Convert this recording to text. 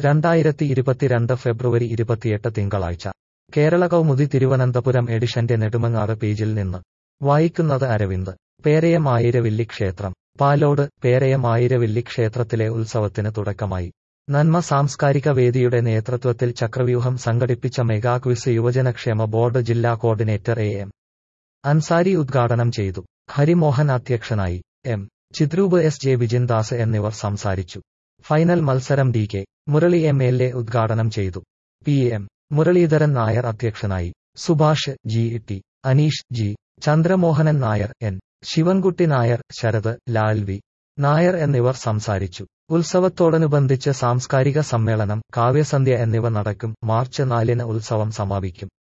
രണ്ടായിരത്തി ഇരുപത്തിരണ്ട് ഫെബ്രുവരി ഇരുപത്തിയെട്ട് തിങ്കളാഴ്ച കേരള കൗമുദി തിരുവനന്തപുരം എഡിഷന്റെ നെടുമങ്ങാട് പേജിൽ നിന്ന് വായിക്കുന്നത് അരവിന്ദ് പേരയം ആയിരവില്ലി ക്ഷേത്രം പാലോട് പേരയം ആയിരവില്ലി ക്ഷേത്രത്തിലെ ഉത്സവത്തിന് തുടക്കമായി നന്മ സാംസ്കാരിക വേദിയുടെ നേതൃത്വത്തിൽ ചക്രവ്യൂഹം സംഘടിപ്പിച്ച മെഗാ ക്വിസ് യുവജനക്ഷേമ ബോർഡ് ജില്ലാ കോർഡിനേറ്റർ എ എം അൻസാരി ഉദ്ഘാടനം ചെയ്തു ഹരിമോഹൻ അധ്യക്ഷനായി M Chithroop S J Vijindas എന്നിവർ സംസാരിച്ചു ഫൈനൽ മത്സരം D K Murali M L A ഉദ്ഘാടനം ചെയ്തു പി എം മുരളീധരൻ നായർ അധ്യക്ഷനായി Subhash G T Aneesh G Chandramohanan Nair N Sivankutty Nair Sarath Lal V Nair എന്നിവർ സംസാരിച്ചു ഉത്സവത്തോടനുബന്ധിച്ച് സാംസ്കാരിക സമ്മേളനം കാവ്യസന്ധ്യ എന്നിവ നടക്കും മാർച്ച് നാലിന് ഉത്സവം സമാപിക്കും